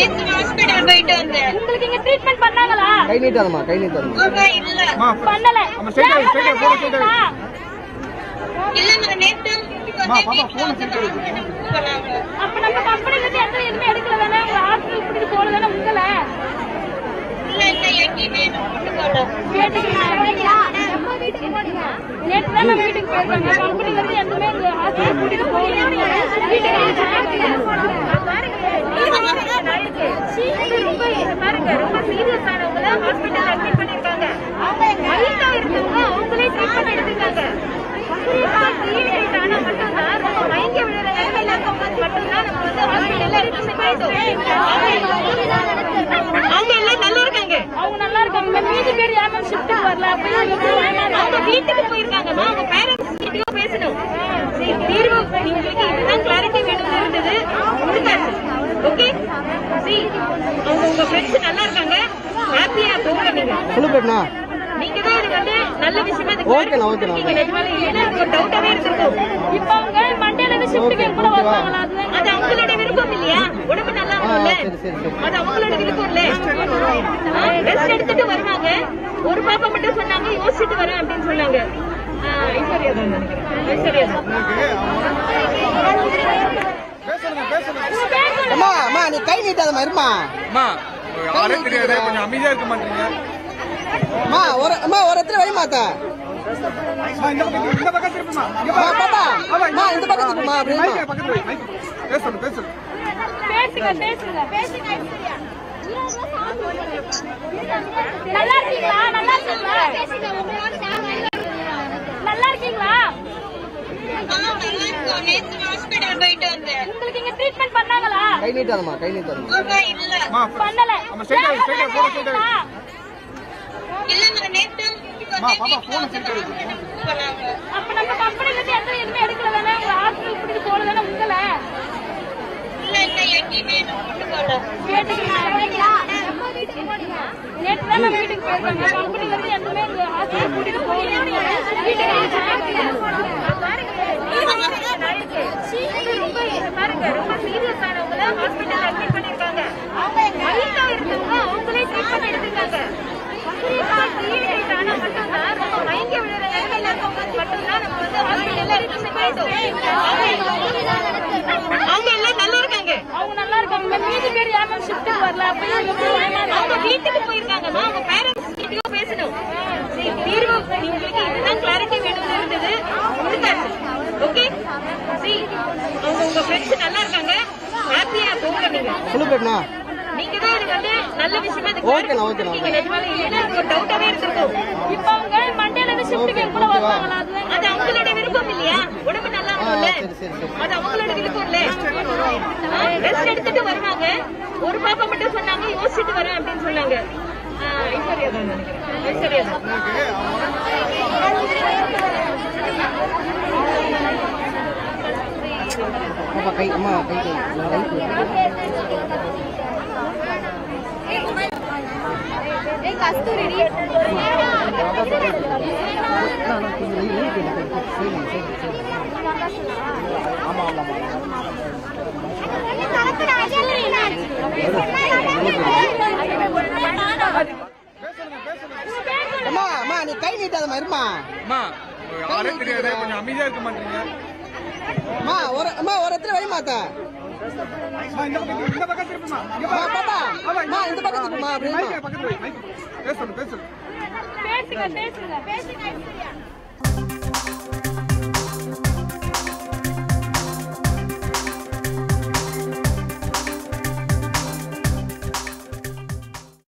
நேத்து ஹாஸ்பிடல் போயிட்டு வந்தேன் உங்களுக்கு இங்க ட்ரீட்மெண்ட் பண்ணாங்களா கை நீட்டாதம்மா கை நீட்டாதம்மா ஆஹா, இல்ல பண்ணல straight ஆ- straight ஆ photo shoot ஏன் இல்ல நான் நேத்து வீட்டுக்கு வந்தேன் வீட்டுல வந்து ஹாஸ்பிடல் போனாங்க அப்ப நம்ம கம்பெனில இருந்து எந்த எதுவுமே எடுக்கல தானே உங்க ஹாஸ்பிட்டல் கூட்டிட்டு போல தானே உங்களை இல்ல இல்ல எங்கேயுமே நான் கொண்டு போல நேற்று தான் நம்ம வீட்டுக்கு போயிருக்காங்க கம்பெனில இருந்து எதுவுமே உங்க ஹாஸ்பிட்டல் கூட்டிட்டு போகல ரொம்ப பாருங்க ரொம்ப சீரியஸ் ஆனவங்கள ஹாஸ்பிட்டல் அட்மிட் பண்ணிருக்காங்க அவங்க லைட்டா இருந்தவங்க அவங்களே ட்ரீட்மெண்ட் எடுத்துக்காங்க சீரியஸ் ஆனா மட்டும் தான் ரொம்ப மயங்கி விழுற நிலைமையில இருக்கவங்க மட்டும் தான் நம்ம வந்து ஹாஸ்பிட்டல்ல அட்மிட் பண்ணிட்டோம் அவங்க எல்லாம் நல்லா இருக்காங்க அவங்க நல்லா இருக்காங்க மீதி பேர் யாரும் ஷிஃப்ட்டுக்கு வரல அப்ப அவங்க வீட்டுக்கு போயிருக்காங்க அவங்க பேரண்ட்ஸ் கிட்டயும் பேசணும் சரி, தீர்வு உங்களுக்கு இதுதான் கிளாரிட்டி வேணும்னு இருந்தது கொடுத்தாச்சு ஓகே சரி அவங்க உங்க ஃப்ரெண்ட்ஸ் நல்லா இருக்காங்க ஹாப்பியா போங்க நீங்க ஃபுல்லு பிளேட்ண்ணா நீங்க தான் எனக்கு வந்து நல்ல விஷயமா இது ஓகேண்ணா, ஓகேண்ணா, நீங்க நிஜமாலே இல்லைன்னா எனக்கு ஒரு டவுட்டாவே இருந்திருக்கும் இப்போ அவங்க மண்டேல இருந்து ஷிஃப்ட்டுக்கு கூட வருவாங்களா அதுதான் அது அவங்களோட விருப்பம் இல்லையா உடம்பு நல்லா இருக்கும்ல சரி, சரி, சரி. அது அவங்களோட விருப்பம் இல்ல ரெஸ்ட் எடுத்துட்டு வருவாங்க ஒரு பாப்பா மட்டும் சொன்னாங்க யோசிச்சுட்டு வரேன் அப்படின்னு சொன்னாங்க ஆ, ஐஸ்வர்யா தான் நினைக்கிறேன் ஐஸ்வர்யா தான் பேசுங்க பேசுங்க அம்மா அம்மா நீ கை நீட்டாதம்மா இருமா அம்மா யாரே தெரியாது கொஞ்சம் அமைதியா இருக்க மாட்டீங்க அம்மா ஒரு அம்மா ஒரு இடத்துல வை மாத்தா அம்மா, இந்த பக்கம் இந்த பக்கம் திருப்புமா இங்க அம்மா, பாரு. பாப்பா ஆமா, அம்மா இந்த பக்கம் திருப்புமா மைக் அப்படிமா மைக் பக்கத்துல வை, மைக். பேசுங்க பேசுங்க பேசுங்க பேசுங்க பேசுங்க ஐஸ்வர்யா நல்லா இருக்கீங்களா நல்லா இருக்கீங்களா நல்லா இருக்கீங்களா ஆ, நல்லா இருக்கோம் நேத்து ஹாஸ்பிடல் போயிட்டு வந்தேன் உங்களுக்கு இங்க ட்ரீட்மெண்ட் பண்ணாங்களா கை நீட்டாதம்மா கை நீட்டாதம்மா ஆஹா, இல்ல அம்மா பண்ணல ஆமா, straight ஆ- straight ஆ photo shoot ஆ- இல்ல நான் நேத்து வீட்டுக்கு அம்மா, வந்தேன் பாப்பா, வீட்டுல phone வந்து set ஹாஸ்பிடல் போனாங்க அப்ப நம்ம கம்பெனில இருந்து எந்த எதுவுமே எடுக்கல தானே உங்க ஹாஸ்பிட்டல் கூட்டிட்டு போல தானே உங்களை இல்ல இல்ல எங்கேயுமே நான் கொண்டு போல நேற்று தான் நம்ம வீட்டுக்கு போயிருக்காங்க கம்பெனில இருந்து எதுவுமே உங்க ஹாஸ்பிட்டல் கூட்டிட்டு போகல ரொம்ப பாருங்க ரொம்ப சீரியஸ் ஆனவங்கள ஹாஸ்பிட்டல் அட்மிட் பண்ணிருக்காங்க அவங்க லைட்டா இருந்தவங்க அவங்களே ட்ரீட்மெண்ட் எடுத்துருக்காங்க சீரியஸ் ஆனா மட்டும் தான் ரொம்ப மயங்கி விழுற நிலைமையில இருக்கவங்க மட்டும் தான் நம்ம வந்து ஹாஸ்பிட்டல்ல அட்மிட் பண்ணிட்டோம் அவங்க எல்லாம் நல்லா இருக்காங்க அவங்க நல்லா இருக்காங்க மீதி பேர் யாரும் ஷிஃப்ட்டுக்கு வரல அப்ப அவங்க வீட்டுக்கு போயிருக்காங்க அவங்க பேரண்ட்ஸ் கிட்டயும் பேசணும் சரி, தீர்வு உங்களுக்கு இதுதான் கிளாரிட்டி வேணும்னு இருந்தது கொடுத்தாச்சு ஓகே சரி அவங்க உங்க ஃப்ரெண்ட்ஸ் நல்லா இருக்காங்க ஹாப்பியா போங்க நீங்க ஃபுல்லு பிளேட்ண்ணா நீங்க தான் எனக்கு வந்து நல்ல விஷயமா இது ஓகேண்ணா, ஓகேண்ணா, நீங்க நிஜமாலே இல்லைன்னா எனக்கு ஒரு டவுட்டாவே இருந்திருக்கும் இப்போ அவங்க மண்டேல இருந்து ஷிஃப்ட்டுக்கு கூட வருவாங்களா அதுதான் அது அவங்களோட விருப்பம் இல்லையா உடம்பு நல்லா இருக்கும்ல சரி சரி சரி அது அவங்களோட விருப்பம் இல்ல ரெஸ்ட் எடுத்துட்டு வருவாங்க ஒரு பாப்பா மட்டும் சொன்னாங்க யோசிச்சுட்டு வரேன் அப்படின்னு சொன்னாங்க ஆ, ஐஸ்வர்யா தான் நினைக்கிறேன் ஐஸ்வர்யா தான் பாப்பா கை அம்மா கை கை கை ஆமா ஆமா ஆமா பேசுங்க பேசுங்க அம்மா அம்மா நீ கை நீட்டாதம்மா இருமா அம்மா யாரே தெரியாது கொஞ்சம் அமைதியா இருக்க மாட்டீங்க அம்மா ஒரு அம்மா ஒரு இடத்துல வை மாத்தா அம்மா, இந்த பக்கம் இந்த பக்கம் திருப்புமா இங்க அம்மா பாரு. பாப்பா ஆமா, அம்மா இந்த பக்கம் திருப்புமா அப்படிமா மைக் பக்கத்துல வை, மைக். பேசுங்க பேசுங்க பேசுங்க பேசுங்க பேசுங்க ஐஸ்வர்யா